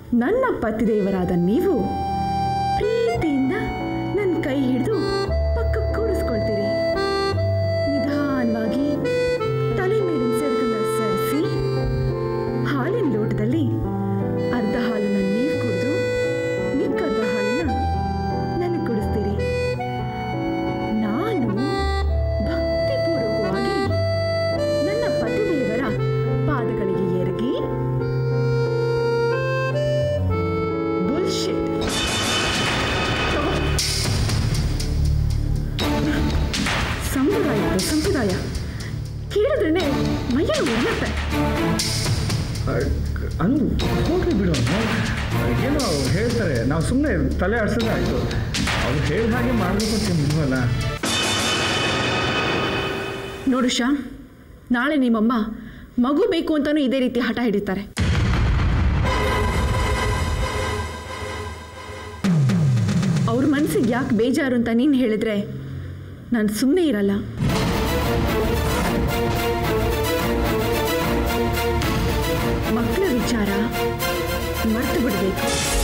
ನನ್ನ ಪತಿದೇವರಾದ ನೀವು ಪ್ರೀತಿಯಿಂದ ನನ್ನ ಕೈ ಹಿಡಿದು ಪಕ್ಕಕ್ಕೆ ಕೂರಿಸ್ಕೊಳ್ತೀರಿ ನಿಧಾನವಾಗಿ ತಲೆ ಮೇಲಿನ ಸೆರಗನ್ನ ಸರಿಸಿ ಹಾಲಿನ ಲೋಟದಲ್ಲಿ ಅರ್ಧ ಹಾಲನ್ನ ನೀವು ಕುಡಿದು ಮಿಕ್ಕರ್ಧ ಹಾಲನ್ನ ನನಗೆ ಕುಡಿಸ್ತೀರಿ ನಾನು ಭಕ್ತಿಪೂರ್ವಕವಾಗಿ ನನ್ನ ಪತಿದೇವರ ಪಾದಗಳಿಗೆ ಎರಗಿ ಬುಲ್ಶಿಟ್ ಸಂಪ್ರದಾಯ ಅದು, ಸಂಪ್ರದಾಯ ಕೇಳಿದ್ರೇನೆ ಮೈಯಲ್ಲಿ ಉರಿಯುತ್ತೆ ಅನು ಹೋಗ್ಲಿ ಬಿಡು ಏನೋ ಹೇಳ್ತಾರೆ ನಾವು ಸುಮ್ಮನೆ ತಲೆ ಆಡ್ಸೋದೇ ಆಯಿತು ಅವ್ರು ಹೇಳಿದ ಹಾಗೆ ಮಾಡಬೇಕು ಅಂತ ಇಲ್ವಲ್ಲ ನೋಡು ಶ್ಯಾಮ್ ನಾಳೆ ನಿಮ್ಮಮ್ಮ ಮಗು ಬೇಕು ಅಂತಾನೂ ಇದೇ ರೀತಿ ಹಠ ಹಿಡಿತಾರೆ ಅವ್ರ ಮನಸ್ಸಿಗೆ ಯಾಕೆ ಬೇಜಾರು ಅಂತ ನೀನು ಹೇಳಿದ್ರೆ ನಾನು ಸುಮ್ಮನೆ ಇರಲ್ಲ ಮಕ್ಕಳ ವಿಚಾರ ಮರ್ತು ಬಿಡಬೇಕು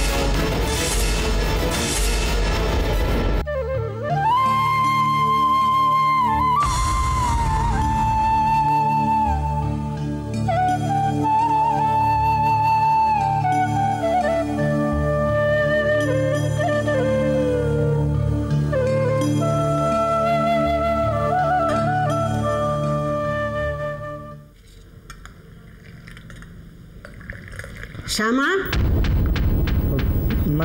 ಶ್ಯಾಮ ಅಮ್ಮ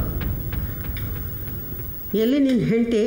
ಎಲ್ಲಿ ನಿನ್ನ ಹೆಂಡತಿ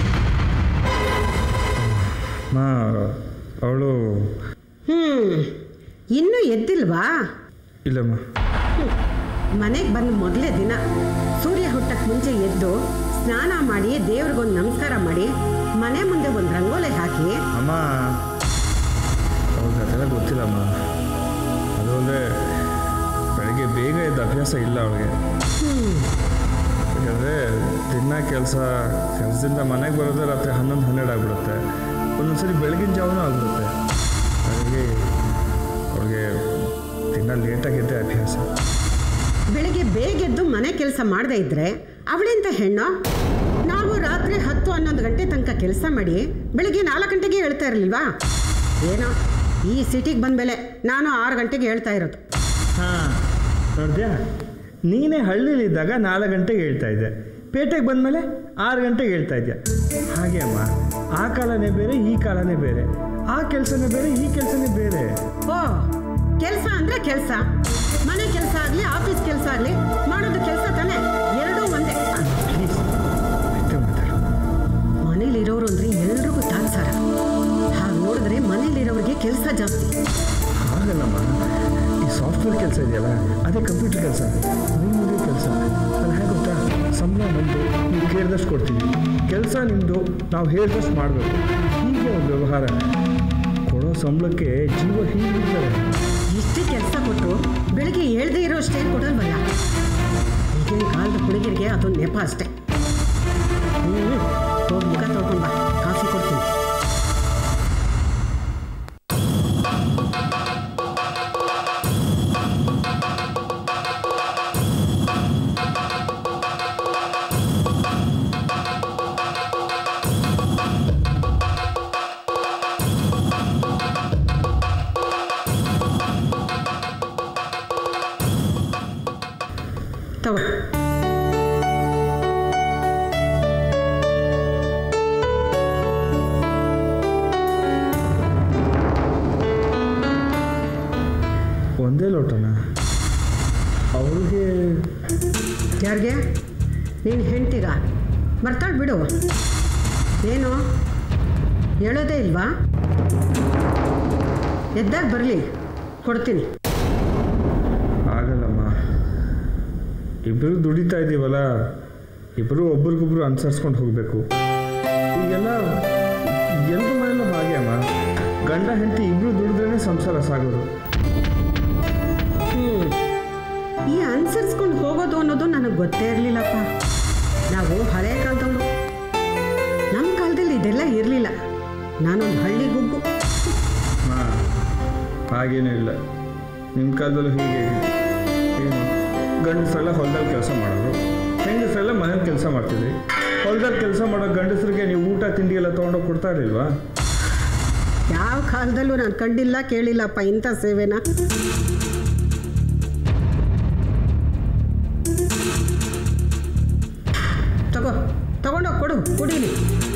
ಅಮ್ಮ ಅವಳು ಹ್ಞೂ ಇನ್ನೂ ಎದ್ದಿಲ್ವಾ ಇಲ್ಲಮ್ಮ ಮನೆಗೆ ಬಂದು ಮೊದಲೇ ದಿನ ಸೂರ್ಯ ಹುಟ್ಟಕ್ಕೆ ಮುಂಚೆ ಎದ್ದು ಸ್ನಾನ ಮಾಡಿ ದೇವ್ರಿಗೊಂದು ನಮಸ್ಕಾರ ಮಾಡಿ ಮನೆ ಮುಂದೆ ಒಂದು ರಂಗೋಲಿ ಹಾಕಿ ಅಮ್ಮ ಅವ್ರಿಗೆ ಅದೆಲ್ಲ ಗೊತ್ತಿಲ್ಲಮ್ಮ ಅದು ಅಂದರೆ ಬೆಳಗ್ಗೆ ಬೇಗ ಎದ್ದ ಅಭ್ಯಾಸ ಇಲ್ಲ ಅವಳಿಗೆ ಯಾಕಂದರೆ ದಿನ ಕೆಲಸ ಕೆಲಸದಿಂದ ಮನೆಗೆ ಬರೋದೇ ರಾತ್ರಿ ಹನ್ನೊಂದು ಹನ್ನೆರಡು ಆಗಿಬಿಡುತ್ತೆ ಒಂದೊಂದ್ಸರಿ ಬೆಳಗಿನ ಜಾವನೂ ಆಗಿಬಿಡುತ್ತೆ ಹಾಗಾಗಿ ಅವಳಿಗೆ ದಿನ ಲೇಟಾಗಿ ಎದ್ದೇ ಅಭ್ಯಾಸ ಬೆಳಿಗ್ಗೆ ಬೇಗ ಎದ್ದು ಮನೆ ಕೆಲಸ ಮಾಡದೇ ಇದ್ರೆ ಅವಳೆಂತ ಹೆಣ್ಣು ನಾವು ರಾತ್ರಿ ಹತ್ತು ಹನ್ನೊಂದು ಗಂಟೆ ತನಕ ಕೆಲಸ ಮಾಡಿ ಬೆಳಿಗ್ಗೆ ನಾಲ್ಕು ಗಂಟೆಗೆ ಹೇಳ್ತಾ ಇರಲಿಲ್ವಾ ಏನೋ ಈ ಸಿಟಿಗೆ ಬಂದಮೇಲೆ ನಾನು ಆರು ಗಂಟೆಗೆ ಹೇಳ್ತಾ ಇರೋದು ಹಾಂ ನೋಡಿದ್ಯಾ ನೀನೇ ಹಳ್ಳಿಲಿದ್ದಾಗ ನಾಲ್ಕು ಗಂಟೆಗೆ ಹೇಳ್ತಾ ಇದ್ದೆ ಪೇಟೆಗೆ ಬಂದಮೇಲೆ ಆರು ಗಂಟೆಗೆ ಹೇಳ್ತಾ ಇದ್ಯಾ ಹಾಗೆ ಅಮ್ಮ ಆ ಕಾಲನೇ ಬೇರೆ ಈ ಕಾಲನೇ ಬೇರೆ ಆ ಕೆಲಸನೇ ಬೇರೆ ಈ ಕೆಲಸನೇ ಬೇರೆ ಓ ಕೆಲಸ ಅಂದರೆ ಕೆಲಸ ಮನೆ ಕೆಲಸ ಆಗಲಿ ಆಫೀಸ್ ಕೆಲಸ ಆಗಲಿ ಮಾಡೋದು ಕೆಲಸ ತಾನೇ ಎರಡೂ ಒಂದೇ ಪ್ಲೀಸ್ ಮತ್ತೆ ಮಾತಾಡು ಮನೇಲಿರೋರು ಅಂದರೆ ಎಲ್ರಿಗೂ ತಾತ್ಸಾರ ಹಾಗೆ ನೋಡಿದ್ರೆ ಮನೇಲಿರೋರಿಗೆ ಕೆಲಸ ಜಾಸ್ತಿ ಹಾಗಲ್ಲಮ್ಮ ಈ ಸಾಫ್ಟ್ವೇರ್ ಕೆಲಸ ಇದೆಯಲ್ಲ ಅದೇ ಕಂಪ್ಯೂಟರ್ ಕೆಲಸ ನಿಮ್ಮದೇ ಕೆಲಸ ಅದು ಹೇಗೆ ಗೊತ್ತಾ ಸಂಬಳ ನಮ್ಮದು ನೀವು ಕೇಳಿದಷ್ಟು ಕೊಡ್ತೀವಿ ಕೆಲಸ ನಿಮ್ಮದು ನಾವು ಹೇಳಿದಷ್ಟು ಮಾಡಬೇಕು ಹೀಗೆ ಒಂದು ವ್ಯವಹಾರ ಕೊಡೋ ಸಂಬಳಕ್ಕೆ ಜೀವ ಹೀಗಿರ್ತಾರೆ ಇಷ್ಟೇ ಕೆಲಸ ಕೊಟ್ಟು ಬೆಳಿಗ್ಗೆ ಹೇಳ್ದೇ ಇರೋ ಅಷ್ಟೇ ಕೊಡಲ್ವಲ್ಲ ಈಗಿನ ಕಾಲದ ಹುಡುಗಿರಿಗೆ ಅದೊಂದು ನೆಪ ಅಷ್ಟೇ ಹ್ಞೂ ಹೋಗಿ ಮುಖ ತೊಳ್ಕೊಂಡ್ ಬಾ ಕಾಫಿ ಕೊಡ್ತೀನಿ ತಗೋ ಒಂದೇ ಲೋಟನ ಅವ್ರಿಗೆ ಯಾರಿಗೆ ನೀನು ಹೆಂಡ್ತಿಗ ಬರ್ತಾಳೆ ಬಿಡು ಏನು ಹೇಳೋದೇ ಇಲ್ವಾ ಎದ್ದಾಗ ಬರಲಿ ಕೊಡ್ತೀನಿ ಆಗಲ್ಲಮ್ಮ ಇಬ್ಬರು ದುಡಿತಾ ಇದ್ದೀವಲ್ಲ ಇಬ್ಬರು ಒಬ್ರಿಗೊಬ್ರು ಅನುಸರಿಸ್ಕೊಂಡು ಹೋಗಬೇಕು ಈಗೆಲ್ಲ ಎಲ್ಲರ ಮನೆಯಲ್ಲೂ ಹಾಗೆ ಅಮ್ಮ ಗಂಡ ಹೆಂಡತಿ ಇಬ್ಬರು ದುಡಿದ್ರೇ ಸಂಸಾರ ಸಾಗೋದು ಹ್ಞೂ ಈ ಅನುಸರಿಸ್ಕೊಂಡು ಹೋಗೋದು ಅನ್ನೋದು ನನಗೆ ಗೊತ್ತೇ ಇರಲಿಲ್ಲಪ್ಪ ನಾವು ಹಳೆ ಕಾಲದವರು ನಮ್ಮ ಕಾಲದಲ್ಲಿ ಇದೆಲ್ಲ ಇರಲಿಲ್ಲ ನಾನೊಂದು ಹಳ್ಳಿ ಗುಗ್ಗು ಹಾಂ ಹಾಗೇನೂ ಇಲ್ಲ ನಿಮ್ಮ ಕಾಲದಲ್ಲೂ ಹೀಗೆ ಇದೆ. ಏನು ಗಂಡಸರೆಲ್ಲ ಹೊಲದಲ್ಲಿ ಕೆಲಸ ಮಾಡೋರು ಹೆಂಗಸರೆಲ್ಲ ಮನೇಲಿ ಕೆಲಸ ಮಾಡ್ತಿದ್ರಿ ಹೊಲದಲ್ಲಿ ಕೆಲಸ ಮಾಡೋ ಗಂಡಸರಿಗೆ ನೀವು ಊಟ ತಿಂಡಿ ಎಲ್ಲ ತೊಗೊಂಡೋಗಿ ಕೊಡ್ತಾ ಇರಲಿಲ್ವಾ ಯಾವ ಕಾಲದಲ್ಲೂ ನಾನು ಕಂಡಿಲ್ಲ ಕೇಳಿಲ್ಲಪ್ಪ ಇಂಥ ಸೇವೆನ ತಗೋ ತಗೊಂಡೋಗಿ ಕೊಡು ಕುಡೀಲಿ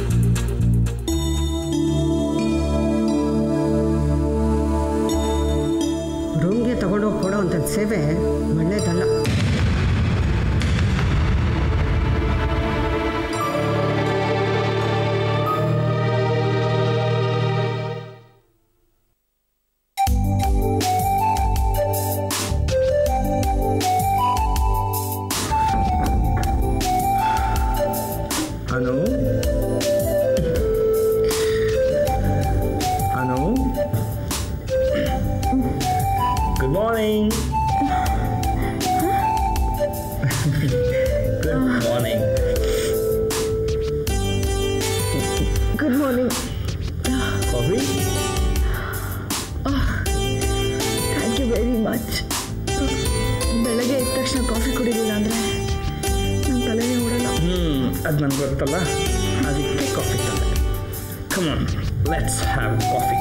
ರೂಮ್ಗೆ ತಗೊಂಡೋಗಿ ಕೊಡೋ ಅಂಥ ಸೇವೆ ಒಳ್ಳೇದಲ್ಲ Anu Anu good morning good morning good morning coffee thank you very much ಬೆಳಗ್ಗೆ ಎದ್ದ ತಕ್ಷಣ ಕಾಫಿ ಕುಡಿಲಿಲ್ಲ ಅಂದರೆ ನನ್ನ ತಲೆನೇ ಓಡಲ್ಲ ಹ್ಞೂ ಅದು ನನಗೆ ಗೊತ್ತಲ್ಲ ಅದಕ್ಕೆ ಕಾಫಿ ತಂದೆ come on let's have coffee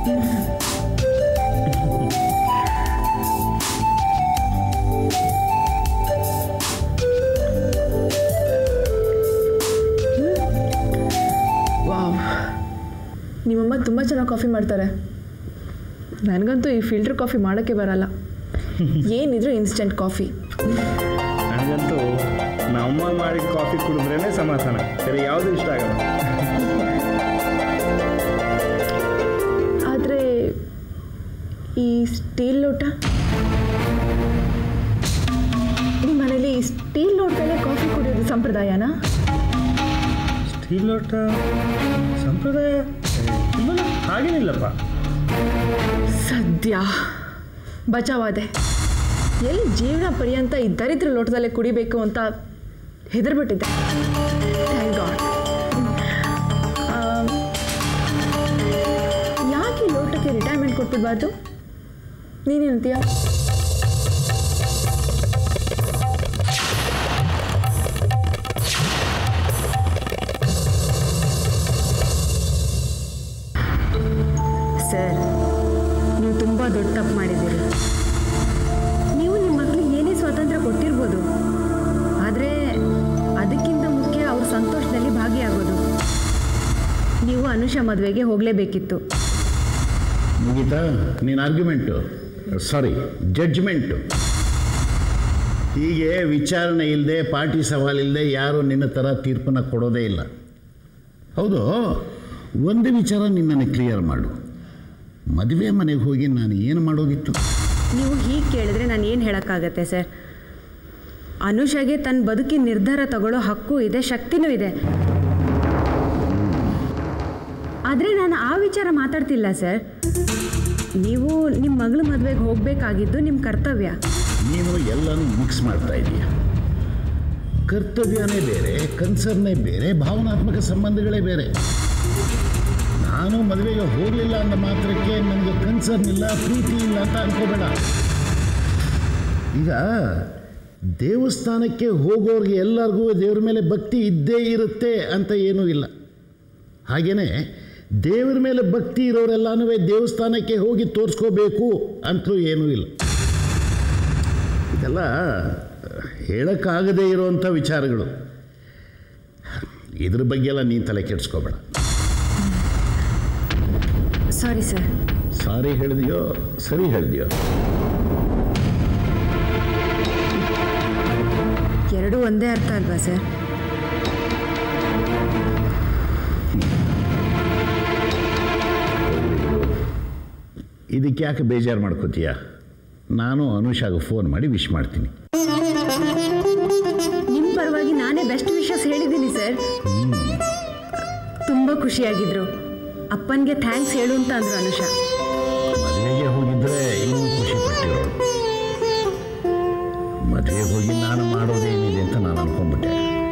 wow ನಿಮ್ಮಮ್ಮ ತುಂಬ ಚೆನ್ನಾಗಿ ಕಾಫಿ ಮಾಡ್ತಾರೆ ನನಗಂತೂ ಈ ಫಿಲ್ಟರ್ ಕಾಫಿ ಮಾಡೋಕ್ಕೆ ಬರಲ್ಲ ಏನಿದ್ರು ಇನ್ಸ್ಟೆಂಟ್ ಕಾಫಿ ನನಗಂತೂ ನಮ್ಮ ಮಾಡಿದ ಕಾಫಿ ಕುಡಿದ್ರೇ ಸಮಾಧಾನ ಬೇರೆ ಯಾವುದೂ ಇಷ್ಟ ಆಗಲ್ಲ ಆದರೆ ಈ ಸ್ಟೀಲ್ ಲೋಟ ನಿಮ್ಮ ಮನೇಲಿ ಈ ಸ್ಟೀಲ್ ಲೋಟದಲ್ಲೇ ಕಾಫಿ ಕುಡಿಯೋದು ಸಂಪ್ರದಾಯನಾ ಸ್ಟೀಲ್ ಲೋಟ ಸಂಪ್ರದಾಯ ಇಲ್ವಲ್ಲ ಹಾಗೇನಿಲ್ಲಪ್ಪ ಸದ್ಯ ಬಚಾವಾದೆ ಎಲ್ಲಿ ಜೀವನ ಪರ್ಯಂತ ಈ ದರಿದ್ರ ಲೋಟದಲ್ಲೇ ಕುಡಿಬೇಕು ಅಂತ ಹೆದರ್ಬಿಟ್ಟಿದ್ದೆ ಥ್ಯಾಂಕ್ ಗಾಡ್ ಯಾಕೆ ಈ ಲೋಟಕ್ಕೆ ರಿಟೈರ್ಮೆಂಟ್ ಕೊಟ್ಬಿಡ್ಬಾರ್ದು ನೀನೇನಂತೀಯ ಸರ್ ನೀವು ತುಂಬ ದೊಡ್ಡ ತಪ್ಪು ಮಾಡಿದ್ದೀರಿ ನೀವು ನಿಮ್ಮ ಮಕ್ಕಳಿಗೆ ಏನೇ ಸ್ವಾತಂತ್ರ್ಯ ಕೊಟ್ಟಿರ್ಬೋದು ಆದರೆ ಅದಕ್ಕಿಂತ ಮುಖ್ಯ ಅವ್ರ ಸಂತೋಷದಲ್ಲಿ ಭಾಗಿಯಾಗೋದು ನೀವು ಅನುಷಾ ಮದುವೆಗೆ ಹೋಗಲೇಬೇಕಿತ್ತು ಮುಗೀತಾ ನೀನು ಆರ್ಗ್ಯುಮೆಂಟು ಸಾರಿ ಜಡ್ಜ್ಮೆಂಟು ಹೀಗೆ ವಿಚಾರಣೆ ಇಲ್ಲದೆ ಪಾರ್ಟಿ ಸವಾಲಿಲ್ಲದೆ ಯಾರು ನಿನ್ನ ಥರ ತೀರ್ಪನ್ನು ಕೊಡೋದೇ ಇಲ್ಲ ಹೌದು ಒಂದು ವಿಚಾರ ನಿನ್ನನ್ನು ಕ್ಲಿಯರ್ ಮಾಡು ಮದುವೆ ಮನೆಗೆ ಹೋಗಿ ನಾನು ಏನು ಮಾಡೋದಿತ್ತು ನೀವು ಹೀಗೆ ಕೇಳಿದ್ರೆ ನಾನು ಏನು ಹೇಳೋಕ್ಕಾಗತ್ತೆ ಸರ್ ಅನುಷಾಗೆ ತನ್ನ ಬದುಕಿನ ನಿರ್ಧಾರ ತಗೊಳ್ಳೋ ಹಕ್ಕು ಇದೆ ಶಕ್ತಿನೂ ಇದೆ ಆದರೆ ನಾನು ಆ ವಿಚಾರ ಮಾತಾಡ್ತಿಲ್ಲ ಸರ್ ನೀವು ನಿಮ್ಮ ಮಗಳ ಮದುವೆಗೆ ಹೋಗಬೇಕಾಗಿದ್ದು ನಿಮ್ಮ ಕರ್ತವ್ಯ ನೀನು ಎಲ್ಲನೂ ಮಿಕ್ಸ್ ಮಾಡ್ತಾ ಇದೀಯ ಕರ್ತವ್ಯನೇ ಬೇರೆ ಕನ್ಸರ್ನೇ ಬೇರೆ ಭಾವನಾತ್ಮಕ ಸಂಬಂಧಗಳೇ ಬೇರೆ ನಾನು ಮದುವೆಗೆ ಹೋಗಲಿಲ್ಲ ಅಂದ ಮಾತ್ರಕ್ಕೆ ನನಗೆ ಕನ್ಸರ್ನ್ ಇಲ್ಲ ಪ್ರೀತಿ ಇಲ್ಲ ಅಂತ ಅನ್ಕೋಬೇಡ ಈಗ ದೇವಸ್ಥಾನಕ್ಕೆ ಹೋಗೋರಿಗೆ ಎಲ್ಲರಿಗೂ ದೇವ್ರ ಮೇಲೆ ಭಕ್ತಿ ಇದ್ದೇ ಇರುತ್ತೆ ಅಂತ ಏನೂ ಇಲ್ಲ ಹಾಗೆಯೇ ದೇವ್ರ ಮೇಲೆ ಭಕ್ತಿ ಇರೋರೆಲ್ಲನೂ ದೇವಸ್ಥಾನಕ್ಕೆ ಹೋಗಿ ತೋರಿಸ್ಕೋಬೇಕು ಅಂತಲೂ ಏನೂ ಇಲ್ಲ ಇದೆಲ್ಲ ಹೇಳೋಕ್ಕಾಗದೇ ಇರೋವಂಥ ವಿಚಾರಗಳು ಇದ್ರ ಬಗ್ಗೆ ಎಲ್ಲ ನೀನು ತಲೆ ಕೆಡಿಸ್ಕೋಬೇಡ ಸಾರಿ ಸರ್ ಸಾರಿ ಹೇಳಿದೆಯೋ ಸರಿ ಹೇಳಿದೆಯೋ ಎರಡೂ ಒಂದೇ ಅರ್ಥ ಅಲ್ವಾ ಸರ್ ಇದಕ್ಕೆ ಯಾಕೆ ಬೇಜಾರು ಮಾಡ್ಕೋತೀಯ ನಾನು ಅನುಷಾಗ ಫೋನ್ ಮಾಡಿ ವಿಶ್ ಮಾಡ್ತೀನಿ ನಿಮ್ಮ ಪರವಾಗಿ ನಾನೇ ಬೆಸ್ಟ್ ವಿಶಸ್ ಹೇಳಿದ್ದೀನಿ ಸರ್ ತುಂಬ ಖುಷಿಯಾಗಿದ್ರು ಅಪ್ಪನಿಗೆ ಥ್ಯಾಂಕ್ಸ್ ಹೇಳು ಅಂತ ಅಂದ್ರು ಅನುಷಾ ಮದುವೆಗೆ ಹೋಗಿದ್ರೆ ಇನ್ನೂ ಖುಷಿ ಪಟ್ಟಿರೋಳು ಮದುವೆಗೆ ಹೋಗಿ ನಾನು ಮಾಡೋದೇನಿದೆ ಅಂತ ನಾನು ಅನ್ಕೊಂಡ್ಬಿಟ್ಟೆ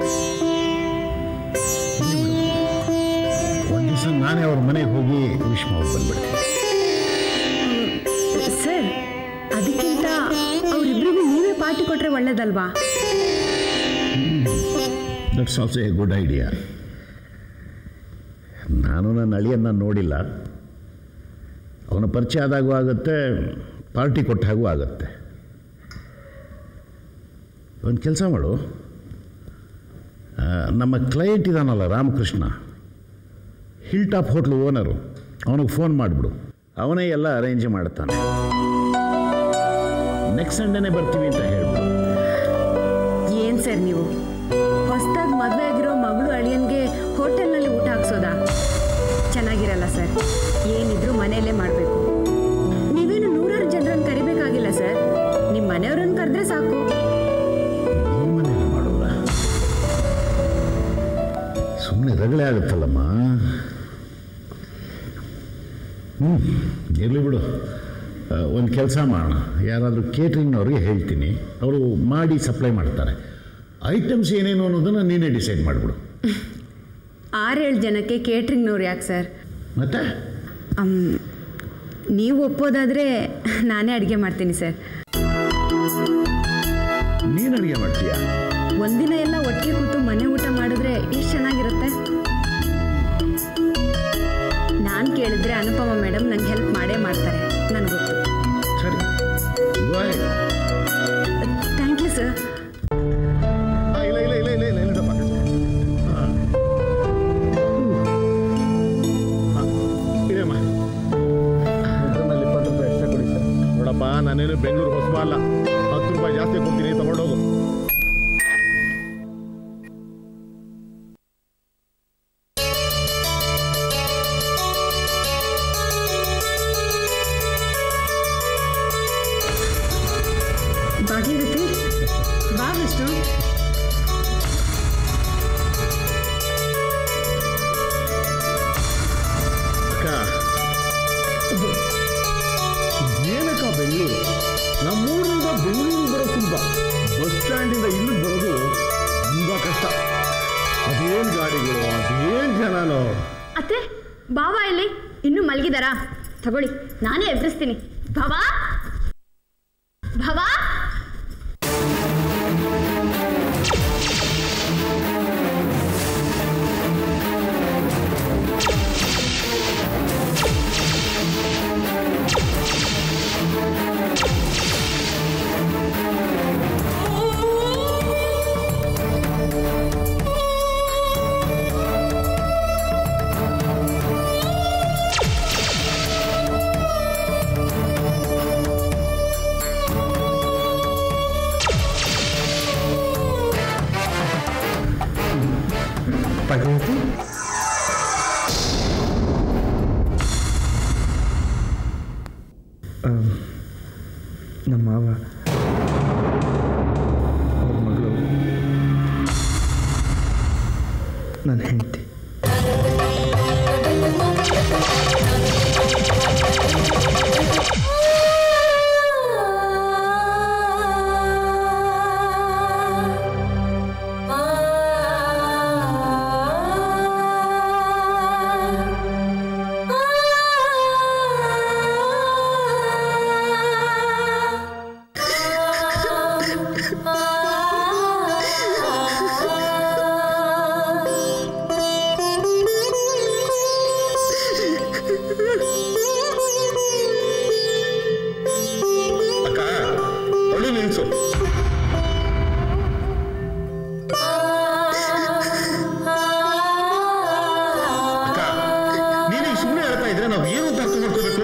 ಒಂದು ದಿವಸ ನಾನೇ ಅವ್ರ ಮನೆಗೆ ಹೋಗಿ ವಿಶ್ ಮಾಡಿ ಬಂದ್ಬಿಡ್ತೀನಿ ಸರ್ ಅದಕ್ಕಿಂತ ಅವರಿಬ್ಬರಿಗೂ ನೀವೇ ಪಾರ್ಟಿ ಕೊಟ್ಟರೆ ಒಳ್ಳೇದಲ್ವಾ that's also a good idea ನಾನು ನನ್ನ ಅಳಿಯನ್ನ ನೋಡಿಲ್ಲ ಅವನ ಪರಿಚಯ ಆದಾಗೂ ಆಗುತ್ತೆ ಪಾರ್ಟಿ ಕೊಟ್ಟ ಹಾಗೂ ಆಗುತ್ತೆ ಒಂದು ಕೆಲಸ ಮಾಡು ಆ, ನಮ್ಮ ಕ್ಲೈಂಟ್ ಇದಾನಲ್ಲ Ramakrishna hill top hotel owner ಅವನಿಗೆ ಫೋನ್ ಮಾಡಿಬಿಡು ಅವನೇ ಎಲ್ಲ ಅರೇಂಜ್ ಮಾಡ್ತಾನೆ ನೆಕ್ಸ್ಟ್ ಸಂಡೇನೆ ಬರ್ತೀವಿ ಅಂತ ಹೇಳ್ಬಿಡು ಏನು ಸರ್ ನೀವು ಹೊಸ್ದಾಗಿ ಮದುವೆ ಆಗಿರೋ ಮಗಳು ಅಳಿಯನ್ಗೆ ಹೋಟೆಲ್ನಲ್ಲಿ ಊಟ ಹಾಕ್ಸೋದಾ ಚೆನ್ನಾಗಿರಲ್ಲ ಸರ್ ಏನಿದ್ರು ಮನೆಯಲ್ಲೇ ಮಾಡಬೇಕು ನೀವೇನು ನೂರಾರು ಜನರನ್ನು ಕರಿಬೇಕಾಗಿಲ್ಲ ಸರ್ ನಿಮ್ಮ ಮನೆಯವ್ರನ್ನ ಕರೆದ್ರೆ ಸಾಕು ಈ ಮನೇಲಿ ಮಾಡೋಲ್ಲ ಸುಮ್ಮನೆ ರಗಳೆ ಆಗುತ್ತಲ್ಲಮ್ಮ ಹ್ಞೂ ಇರಲಿ ಬಿಡು ಒಂದು ಕೆಲಸ ಮಾಡೋಣ ಯಾರಾದರೂ ಕೇಟ್ರಿಂಗ್ನವ್ರಿಗೆ ಹೇಳ್ತೀನಿ ಅವರು ಮಾಡಿ ಸಪ್ಲೈ ಮಾಡ್ತಾರೆ ಐಟಮ್ಸ್ ಏನೇನು ಅನ್ನೋದನ್ನು ನೀನೇ ಡಿಸೈಡ್ ಮಾಡಿಬಿಡು ಆರೇಳು ಜನಕ್ಕೆ ಕೇಟ್ರಿಂಗ್ನವ್ರು ಯಾಕೆ ಸರ್ ಮತ್ತೆ ಅಮ್, ನೀವು ಒಪ್ಪೋದಾದರೆ ನಾನೇ ಅಡುಗೆ ಮಾಡ್ತೀನಿ ಸರ್ ನೀನು ಅಡುಗೆ ಮಾಡ್ತೀಯಾ ಒಂದಿನ ಎಲ್ಲ ಒಟ್ಟಿಗೆ ಕೂತು ಮನೆ ಊಟ ಮಾಡಿದ್ರೆ ಎಷ್ಟು ಚೆನ್ನಾಗಿರುತ್ತೆ ನಾನು ಕೇಳಿದ್ರೆ ಅನುಪಮ ಮೇಡಮ್ ನಂಗೆ ಹೆಲ್ಪ್ ಮಾಡೇ ಮಾಡ್ತಾರೆ ನನಗೆ ಗೊತ್ತು ಸರಿ ಬಾಯ್ ಥ್ಯಾಂಕ್ ಯು ಸರ್ ಇಲ್ಲ ಇಲ್ಲ ಇಲ್ಲ ಇಲ್ಲ ಇಲ್ಲ ಇಲ್ಲಪ್ಪ ಇದೆಯಮ್ಮ ಇದರಲ್ಲಿ ಇಪ್ಪತ್ತು ರೂಪಾಯಿ ಎಕ್ಸ್ಟ್ರಾ ಕೊಡಿ ಸರ್ ನೋಡಪ್ಪ ನಾನೇನು ಬೆಂಗಳೂರು ಹೊಸಬ ಅಲ್ಲ ಹತ್ತು ರೂಪಾಯಿ ಜಾಸ್ತಿ ಕೊಡ್ತೀನಿ ತಗೊಂಡೋಗು ಭಾಗೀರಥಿ ಬಾ ವಿಷ್ಣು ಅಕ್ಕ ಏನಕ್ಕ ಬೆಂಗಳೂರು ನಮ್ಮೂರಿಂದ ಬೆಂಗಳೂರು ಬರೋ ಸುಲಭ ಬಸ್ ಸ್ಟ್ಯಾಂಡಿಂದ ಇಲ್ಲಿಗೆ ಬರೋದು ತುಂಬ ಕಷ್ಟ ಅದೇನು ಗಾಡಿಗಳು ಅದೇನು ಜನನೋ ಅತ್ತೆ ಬಾವ ಇಲ್ಲಿ ಇನ್ನೂ ಮಲಗಿದಾರಾ ತಗೊಳ್ಳಿ ನಾನೇ ಎದುರಿಸ್ತೀನಿ ಭವಾ ಭವಾ ಭಾಗೀರಥಿ ಆಮ್, ನಮ್ಮ ಮಾವ ಅವ್ರ ಮಗಳು ನನ್ನ ಹೆಂಡತಿ ಅಕ್ಕ ಅಳು ನಿಲ್ಸು ಅಕ್ಕ ನೀನು ಸುಮ್ಮನೆ ಹೇಳ್ತಾ ಇದ್ರೆ ನಾವು ಏನು ಅಂತ ಅರ್ಥ ಮಾಡ್ಕೋಬೇಕು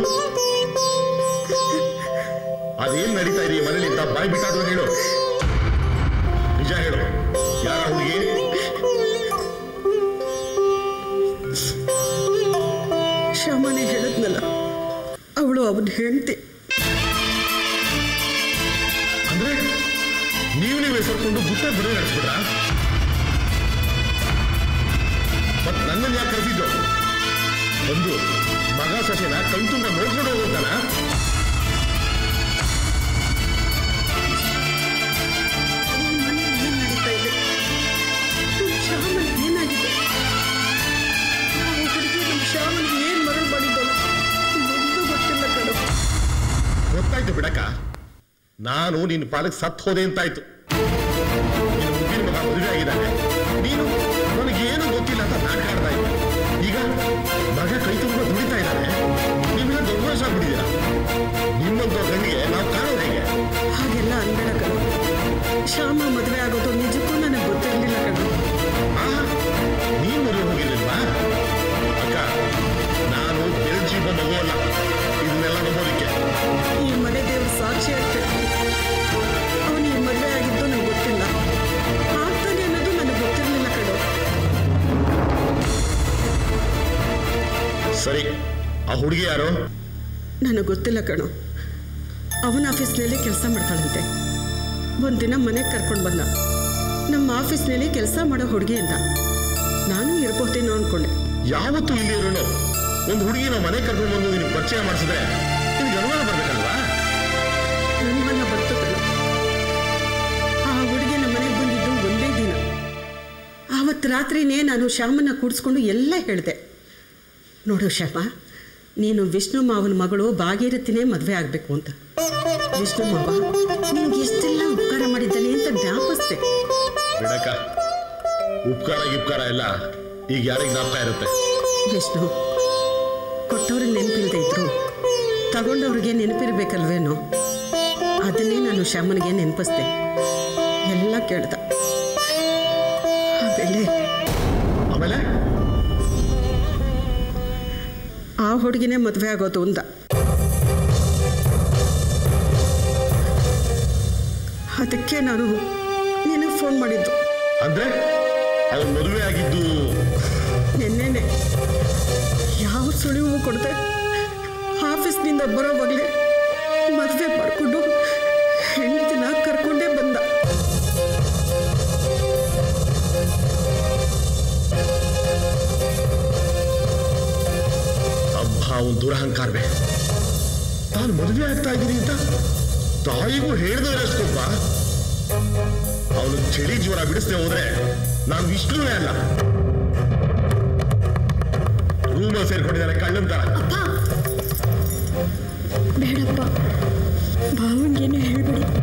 ಅದೇನ್ ನಡೀತಾ ಇದೆ ಈ ಮನೇಲಿ ಅಂತ ಬಾಯ್ ಬಿಟ್ಟಾದ್ರು ಹೇಳು ನಿಜ ಹೇಳು ಯಾರ ಹುಡುಗಿ ಶ್ಯಾಮನೇ ಹೇಳಿದ್ನಲ್ಲ ಅವಳು ಅವನ ಹೆಂಡತಿ ಅಂದ್ರೆ ನೀವು ನೀವು ಹೆಸರ್ಕೊಂಡು ಗುಟ್ಟ ಬಿಡ ನಡೆಸ್ಬಿಟ್ರ ಮತ್ ನನ್ನನ್ನು ಯಾಕೆ ಕರೆಸಿದ್ದು ಒಂದು ಮಗ ಸೊಸೆನ ಕಣ್ ತುಂಬ ನೋಡ್ಕೊಂಡು ಹೋಗೋದಲ್ಲ ಏನ್ ನಡೀತಾ ಇದೆ ಶ್ಯಾಮನ್ ಏನಾಗಿದೆ ಆ ಹುಡುಗಿ ನಮ್ಮ ಶ್ಯಾಮನ್ಗೆ ಏನ್ ಮರಳು ಮಾಡಿದ್ದಳು ಒಂದು ಗೊತ್ತಿಲ್ಲ ಕಣ ಗೊತ್ತಾಯ್ತು ಬಿಡಕ್ಕ ನಾನು ನಿನ್ನ ಪಾಲಕ್ ಸತ್ ಹೋದೆ ಅಂತಾಯ್ತು ನಿನ್ನ ಮುದ್ದಿನ ಮಗ ಮದುವೆ ಆಗಿದ್ದಾನೆ ನೀನು ನನಗೇನು ಗೊತ್ತಿಲ್ಲ ಅಂತ ನಾಟಕ ಆಡ್ತಾ ಇದ್ದೆ ಈಗ ಮಗ ಕೈ ತುಂಬ ದುಡಿತಾ ಇದ್ದಾನೆ ನೀವೆಲ್ಲ ದೊಡ್ಡ ವಯಸ್ಸು ಆಗ್ಬಿಟ್ಟಿದ್ದೀರಾ ನಿಮ್ಮಂತ ಗಂಡಿಗೆ ನಾವು ಕಾಣೋದು ಹೇಗೆ ಹಾಗೆಲ್ಲ ಅನ್ಬೇಡ ಕಣೋ ಶ್ಯಾಮ ಮದುವೆ ಆಗೋದು ನಿಜಕ್ಕೂ ನನಗೆ ಗೊತ್ತಿರಲಿಲ್ಲ ಕಣೋ ಆ, ನೀನ್ ಮದುವೆ ಹೋಗಿರ್ಲಿಲ್ವಾ ಅಕ್ಕ ನಾನು ಬೆಲ್ಜಿಯಂ ಮಗು ಅಲ್ಲ ಇದನ್ನೆಲ್ಲ ನಂಬೋದಕ್ಕೆ ಈ ಮನೆ ದೇವ್ರ ಸಾಕ್ಷಿ ಆಗ್ತೈತೆ ಅವನು ಈ ಮದುವೆ ಆಗಿದ್ದು ನನಗೆ ಗೊತ್ತಿಲ್ಲ ಆಗ್ತಾನೆ ಅನ್ನೋದು ನನಗೆ ಗೊತ್ತಿರಲಿಲ್ಲ ಕಣೋ ಸರಿ ಆ ಹುಡುಗಿ ಯಾರು ನನಗೆ ಗೊತ್ತಿಲ್ಲ ಕಣೋ ಅವನ ಆಫೀಸ್ನಲ್ಲಿ ಕೆಲಸ ಮಾಡ್ತಾಳಂತೆ ಒಂದಿನ ಮನೆಗೆ ಕರ್ಕೊಂಡು ಬಂದ ನಮ್ಮ ಆಫೀಸ್ನಲ್ಲಿ ಕೆಲಸ ಮಾಡೋ ಹುಡುಗಿ ಅಂತ ನಾನು ಇರ್ಬೋದೇನೋ ಅನ್ಕೊಂಡೆ ಯಾವತ್ತೂ ಇಲ್ಲಿ ಇರೋನು ಒಂದು ಹುಡುಗಿನ ಮನೆ ಕರ್ಕೊಂಡು ಬಂದು ನಿನಗೆ ಪರಿಚಯ ಮಾಡಿಸಿದ್ರೆ ನಿನಗೆ ಅನುಮಾನ ಬರ್ಬೇಕಲ್ವಾ ನನ್ಮನ್ನ ಬಂತು ಕಣೋ ಆ ಹುಡುಗಿ ನಮ್ಮ ಮನೆಗೆ ಬಂದಿದ್ದು ಒಂದೇ ದಿನ ಆವತ್ತು ರಾತ್ರಿನೇ ನಾನು ಶ್ಯಾಮನ್ನ ಕೂಡಿಸ್ಕೊಂಡು ಎಲ್ಲ ಹೇಳಿದೆ ನೋಡು ಶ್ಯಾಮ ನೀನು ವಿಷ್ಣು ಮಾವನ ಮಗಳು ಭಾಗೀರಥಿನೇ ಮದುವೆ ಆಗಬೇಕು ಅಂತ ವಿಷ್ಣು ಮಾವ ನಿನ್ಗೆ ಎಷ್ಟೆಲ್ಲ ಉಪಕಾರ ಮಾಡಿದ್ದಾನೆ ಅಂತ ಜ್ಞಾಪಿಸ್ದೆ ಬಿಡಕ್ಕ ಉಪಕಾರ ಗಿಪ್ಕಾರ ಎಲ್ಲ ಈಗ ಯಾರಿಗೆ ಜ್ಞಾಪಕ ಇರುತ್ತೆ ವಿಷ್ಣು ಕೊಟ್ಟವ್ರಿಗೆ ನೆನಪಿಲ್ಲದೆ ಇದ್ರು ತಗೊಂಡವ್ರಿಗೆ ನೆನಪಿರ್ಬೇಕಲ್ವೇನೋ ಅದನ್ನೇ ನಾನು ಶ್ಯಾಮನಿಗೆ ನೆನಪಿಸ್ದೆ ಎಲ್ಲ ಕೇಳ್ದ ಆಮೇಲೆ ಆಮೇಲೆ ಆ ಹುಡುಗಿನೇ ಮದುವೆ ಆಗೋದು ಅಂದ ಅದಕ್ಕೆ ನಾನು ನಿನಗೆ ಫೋನ್ ಮಾಡಿದ್ದು ಅಂದ್ರೆ ಅವ್ರ ಮದುವೆ ಆಗಿದ್ದು ನಿನ್ನೆನೆ ಯಾವ ಸುಳಿವು ಕೊಡದೆ ಆಫೀಸ್ನಿಂದ ಬರೋವಾಗಲೇ ಮದುವೆ ಮಾಡಿಕೊಂಡು ಹೆಂಡತಿನ ಕರ್ಕೊಂಡೇ ಬಂದ ಅಬ್ಬ ಅವನ್ ದುರಹಂಕಾರವೇ ತಾನು ಮದುವೆ ಆಗ್ತಾ ಇದ್ದೀನಿ ಅಂತ ತಾಯಿಗೂ ಹೇಳ್ದವರಷ್ಟೊಬ್ಬ ಅವನು ಚಳಿ ಜ್ವರ ಬಿಡಿಸ್ದೆ ಹೋದ್ರೆ ನಾನು ವಿಷ್ಣುವೇ ಅಲ್ಲ ರೂಮಲ್ಲಿ ಸೇರ್ಕೊಂಡಿದ್ದಾರೆ ಕಳ್ಳನ್ ತರ ಬೇಡಪ್ಪ ಭಾವಂಗೇನು ಹೇಳ್ಬಿಡಿ